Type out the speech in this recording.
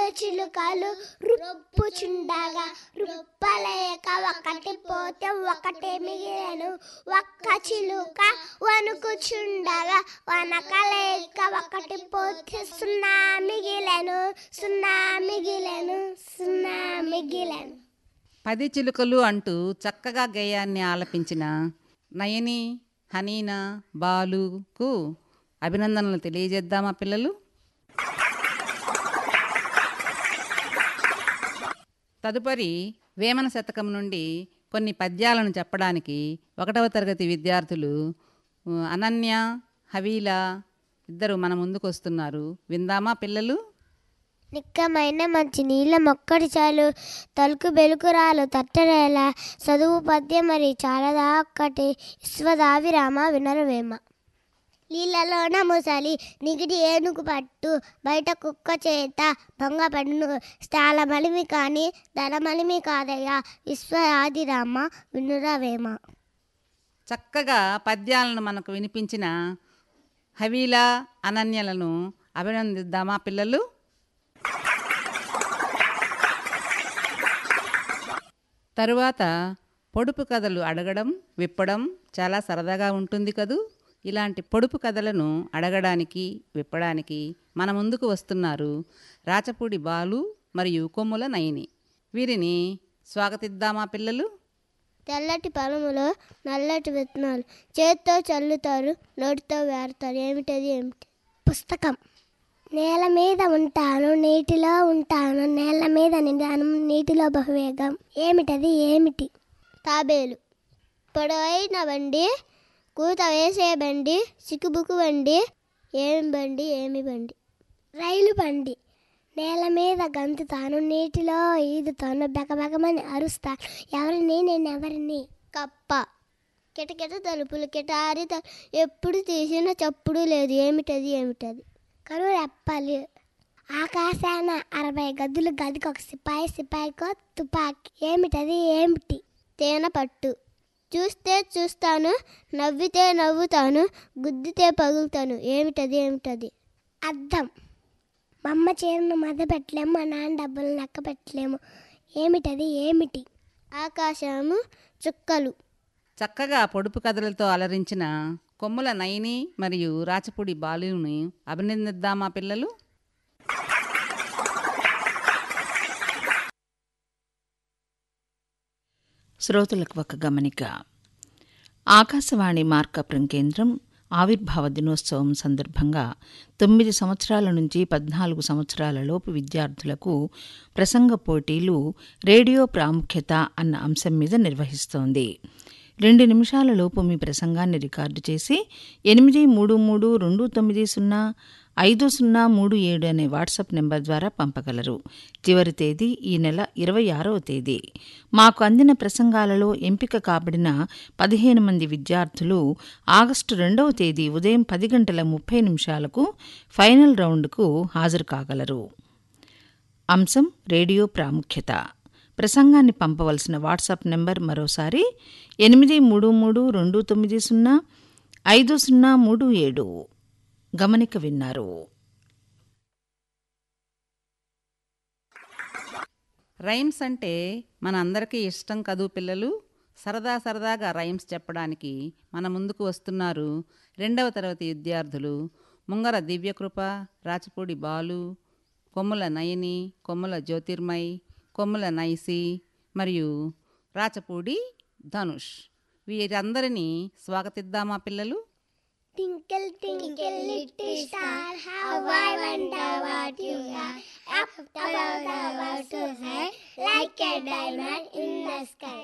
చిలుకలు రుప్పుచుండగా రుప్పలేక ఒకటి పోతే ఒకటి మిగిలెను ఒక్క చిలుక వణుకుచుండగా వనకలేక ఒకటి పోతే సున్నా మిగిలెను సున్నా మిగిలెను సున్నా మిగిలెను పది చిలుకలు అంటూ చక్కగా గేయాన్ని ఆలపించిన నయని హనీనా బాలుకు అభినందనలు తెలియజేద్దామా పిల్లలు తదుపరి వేమన శతకం నుండి కొన్ని పద్యాలను చెప్పడానికి ఒకటవ తరగతి విద్యార్థులు ఉ, అనన్య హవీల ఇద్దరు మన ముందుకు వస్తున్నారు విందామా పిల్లలు నిక్కమైన మంచి నీళ్ళ మొక్కడి చాలు తలుకు బెలుకురాలు తట్టరేల చదువు పద్యం మరి చాలదా ఒక్కటి విశ్వదావి రామ వినరవేమ నీళ్ళలోన ముసలి నిగిడి ఏనుగు పట్టు బయట కుక్క చేత భంగ పన్ను స్థాల మలిమి కాని ధన మలిమి కాదయ్యా విశ్వఆది రామ వినురవేమ చక్కగా పద్యాలను మనకు వినిపించిన హవీలా అనన్యలను అభినందిద్దామా పిల్లలు తరువాత పొడుపు కథలు అడగడం విప్పడం చాలా సరదాగా ఉంటుంది కదూ ఇలాంటి పొడుపు కథలను అడగడానికి విప్పడానికి మన ముందుకు వస్తున్నారు రాచపూడి బాలు మరియు కొమ్ముల నయని వీరిని స్వాగతిద్దామా పిల్లలు తెల్లటి పొలములో నల్లటి విత్తనాలు చేత్తో చల్లుతారు నోటితో వేరుతారు ఏమిటది ఏమిటి పుస్తకం నేల మీద ఉంటాను నీటిలో ఉంటాను నేల మీద నిదానం నీటిలో బహువేగం ఏమిటది ఏమిటి తాబేలు పొడవైన బండి కూత వేసే బండి సిక్కుబుకు బండి ఏమి బండి ఏమి బండి రైలు బండి నేల మీద గంతుతాను నీటిలో ఈదుతాను బెకబెకమని అరుస్తాను ఎవరిని నేను ఎవరిని కప్ప కిటకిట తలుపులు కిటారి త- ఎప్పుడు తీసిన చప్పుడు లేదు ఏమిటది ఏమిటది కరువు రెప్పలు ఆకాశాన అరవై గదులు గదికి ఒక సిపాయి సిపాయికో తుపాకీ ఏమిటది ఏమిటి తేనె పట్టు చూస్తే చూస్తాను నవ్వితే నవ్వుతాను గుద్దితే పగులుతాను ఏమిటది ఏమిటది అద్దం మా అమ్మ చీరను మద పెట్టలేము మా నాన్న డబ్బులు లెక్క పెట్టలేము ఏమిటది ఏమిటి ఆకాశము చుక్కలు చక్కగా పొడుపు కథలతో అలరించిన కొమ్ముల నయని మరియు రాచపూడి బాలుని అభినందిద్దామా పిల్లలు శ్రోతలకు ఒక గమనిక ఆకాశవాణి మార్కపురం కేంద్రం ఆవిర్భావ దినోత్సవం సందర్భంగా తొమ్మిది సంవత్సరాల నుంచి పద్నాలుగు సంవత్సరాల లోపు విద్యార్థులకు ప్రసంగ పోటీలు రేడియో ప్రాముఖ్యత అన్న అంశం మీద నిర్వహిస్తోంది రెండు నిమిషాల లోపు మీ ప్రసంగాన్ని రికార్డు చేసి ఎనిమిది మూడు మూడు రెండు తొమ్మిది సున్నా ఐదు సున్నా మూడు ఏడు అనే వాట్సాప్ నెంబర్ ద్వారా పంపగలరు చివరి తేదీ ఈ నెల ఇరవై ఆరవ తేదీ మాకు అందిన ప్రసంగాలలో ఎంపిక కాబడిన పదిహేను మంది విద్యార్థులు ఆగస్టు రెండవ తేదీ ఉదయం పది గంటల ముప్పై నిమిషాలకు ఫైనల్ రౌండ్కు హాజరు కాగలరు అంశం రేడియో ప్రాముఖ్యత ప్రసంగాన్ని పంపవలసిన వాట్సాప్ నెంబర్ మరోసారి ఎనిమిది మూడు మూడు రెండు తొమ్మిది సున్నా ఐదు సున్నా మూడు ఏడు గమనిక విన్నారు రైమ్స్ అంటే మన అందరికీ ఇష్టం కదూ పిల్లలు సరదా సరదాగా రైమ్స్ చెప్పడానికి మన ముందుకు వస్తున్నారు రెండవ తరగతి విద్యార్థులు ముంగర దివ్యకృప రాచపూడి బాలు కొమ్ముల నయని కొమ్ముల జ్యోతిర్మయ్ కొమ్ముల నైసి మరియు రాచపూడి ధనుష్ వీరందరినీ స్వాగతిద్దామా పిల్లలు Twinkle, twinkle, little star, how I wonder what you are. Up above the world so high, like a diamond in the sky.